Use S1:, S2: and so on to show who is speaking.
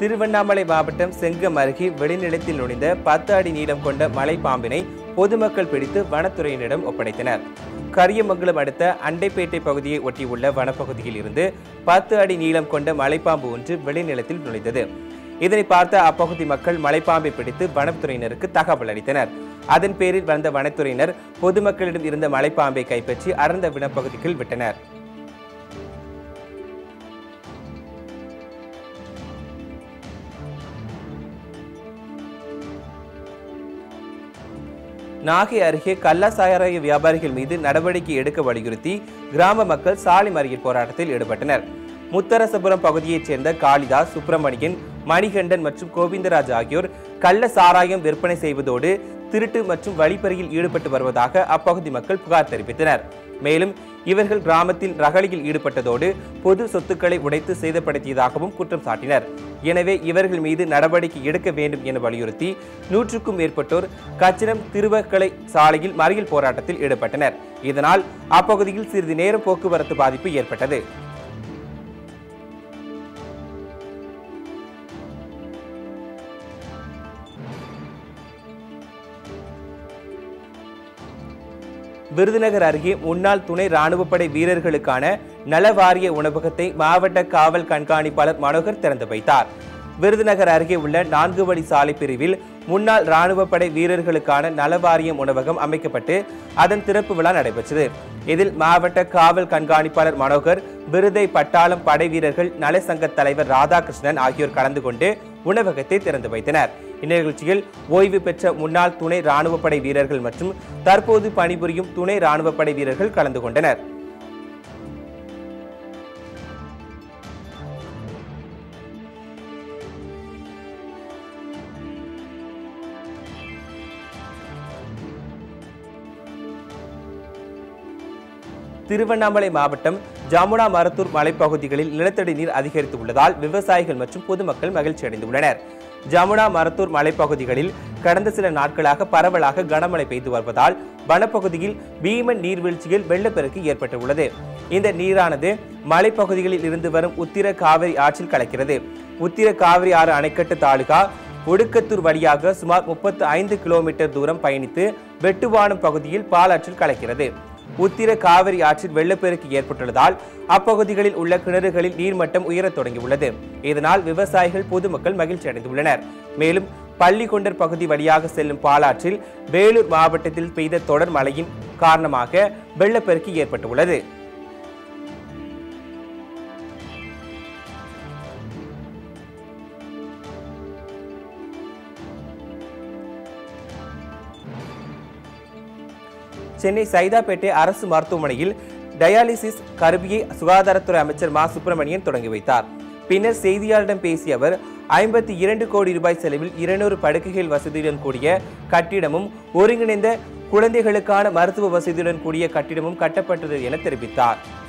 S1: திருவண்ணாமலை மாவட்டம் செங்கம் அருகே வெளிநிலத்தில் நுழைந்த பத்து அடி நீளம் கொண்ட மலைப்பாம்பினை பொதுமக்கள் பிடித்து வனத்துறையினரிடம் ஒப்படைத்தனர் கரியமங்கலம் அடுத்த அண்டைப்பேட்டை பகுதியை ஒட்டியுள்ள வனப்பகுதியில் இருந்து பத்து அடி நீளம் கொண்ட மலைப்பாம்பு ஒன்று வெளிநிலத்தில் நுழைந்தது இதனை பார்த்த அப்பகுதி மக்கள் மலைப்பாம்பை பிடித்து வனத்துறையினருக்கு தகவல் அளித்தனர் அதன் பேரில் வந்த வனத்துறையினர் பொதுமக்களிடம் இருந்த மலைப்பாம்பை கைப்பற்றி அடர்ந்த வனப்பகுதிக்குள் விட்டனர் நாகை அருகே கள்ள சாராய வியாபாரிகள் மீது நடவடிக்கை எடுக்க வலியுறுத்தி கிராம மக்கள் சாலை மறியல் போராட்டத்தில் ஈடுபட்டனர் முத்தரசபுரம் பகுதியைச் சேர்ந்த காளிதாஸ் சுப்பிரமணியன் மணிகண்டன் மற்றும் கோவிந்தராஜ் ஆகியோர் கள்ள சாராயம் விற்பனை செய்வதோடு திருட்டு மற்றும் வழிப்பறியில் ஈடுபட்டு வருவதாக அப்பகுதி மக்கள் புகார் தெரிவித்தனர் மேலும் இவர்கள் கிராமத்தில் ரகளியில் ஈடுபட்டதோடு பொது சொத்துக்களை உடைத்து சேதப்படுத்தியதாகவும் குற்றம் சாட்டினர் எனவே இவர்கள் மீது நடவடிக்கை எடுக்க வேண்டும் என வலியுறுத்தி நூற்றுக்கும் மேற்பட்டோர் கச்சினம் திருவக்கலை சாலையில் மறியல் போராட்டத்தில் ஈடுபட்டனர் இதனால் அப்பகுதியில் சிறிது நேரம் போக்குவரத்து பாதிப்பு ஏற்பட்டது விருதுநகர் அருகே முன்னாள் துணை ராணுவப்படை வீரர்களுக்கான நலவாரிய உணவகத்தை மாவட்ட காவல் கண்காணிப்பாளர் மனோகர் திறந்து வைத்தார் விருதுநகர் அருகே உள்ள நான்கு வழி சாலை பிரிவில் முன்னாள் ராணுவப்படை வீரர்களுக்கான நலவாரியம் உணவகம் அமைக்கப்பட்டு அதன் திறப்பு விழா நடைபெற்றது இதில் மாவட்ட காவல் கண்காணிப்பாளர் மனோகர் விருதை பட்டாளம் படை வீரர்கள் நலசங்க தலைவர் ராதாகிருஷ்ணன் ஆகியோர் கலந்து கொண்டு உணவகத்தை திறந்து வைத்தனர் இந்நிகழ்ச்சியில் ஓய்வு பெற்ற முன்னாள் துணை ராணுவப்படை வீரர்கள் மற்றும் தற்போது பணிபுரியும் துணை ராணுவப்படை வீரர்கள் கலந்து கொண்டனர் திருவண்ணாமலை மாவட்டம் ஜமுனா மரத்தூர் மலைப்பகுதிகளில் நிலத்தடி நீர் அதிகரித்து உள்ளதால் விவசாயிகள் மற்றும் பொதுமக்கள் மகிழ்ச்சி அடைந்துள்ளனர் ஜமுனா மரத்தூர் மலைப்பகுதிகளில் கடந்த சில நாட்களாக பரவலாக கனமழை பெய்து வருவதால் வனப்பகுதியில் பீமன் நீர்வீழ்ச்சியில் வெள்ளப்பெருக்கு ஏற்பட்டுள்ளது இந்த நீரானது மலைப்பகுதிகளில் இருந்து வரும் உத்திர காவிரி ஆற்றில் கலக்கிறது உத்திர காவிரி ஆறு அணைக்கட்டு தாலுகா ஒடுக்கத்தூர் வழியாக சுமார் முப்பத்து ஐந்து கிலோமீட்டர் தூரம் பயணித்து வெட்டுவானம் பகுதியில் பாலாற்றில் கலக்கிறது உத்திர காவிரி ஆற்றில் வெள்ளப்பெருக்கு ஏற்பட்டுள்ளதால் அப்பகுதிகளில் உள்ள கிணறுகளில் நீர்மட்டம் உயரத் தொடங்கியுள்ளது இதனால் விவசாயிகள் பொதுமக்கள் மகிழ்ச்சி அடைந்துள்ளனர் மேலும் பள்ளிகொண்டர் பகுதி வழியாக செல்லும் பாலாற்றில் வேலூர் மாவட்டத்தில் பெய்த தொடர் மழையின் காரணமாக வெள்ளப்பெருக்கு ஏற்பட்டுள்ளது சென்னை சைதாப்பேட்டை அரசு மருத்துவமனையில் டயாலிசிஸ் கருவியை சுகாதாரத்துறை அமைச்சர் மா சுப்பிரமணியன் தொடங்கி வைத்தார் பின்னர் செய்தியாளரிடம் பேசிய அவர் ஐம்பத்தி இரண்டு கோடி ரூபாய் செலவில் இருநூறு படுக்கைகள் வசதியுடன் கூடிய கட்டிடமும் ஒருங்கிணைந்த குழந்தைகளுக்கான மருத்துவ வசதியுடன் கூடிய கட்டிடமும் கட்டப்பட்டது என தெரிவித்தார்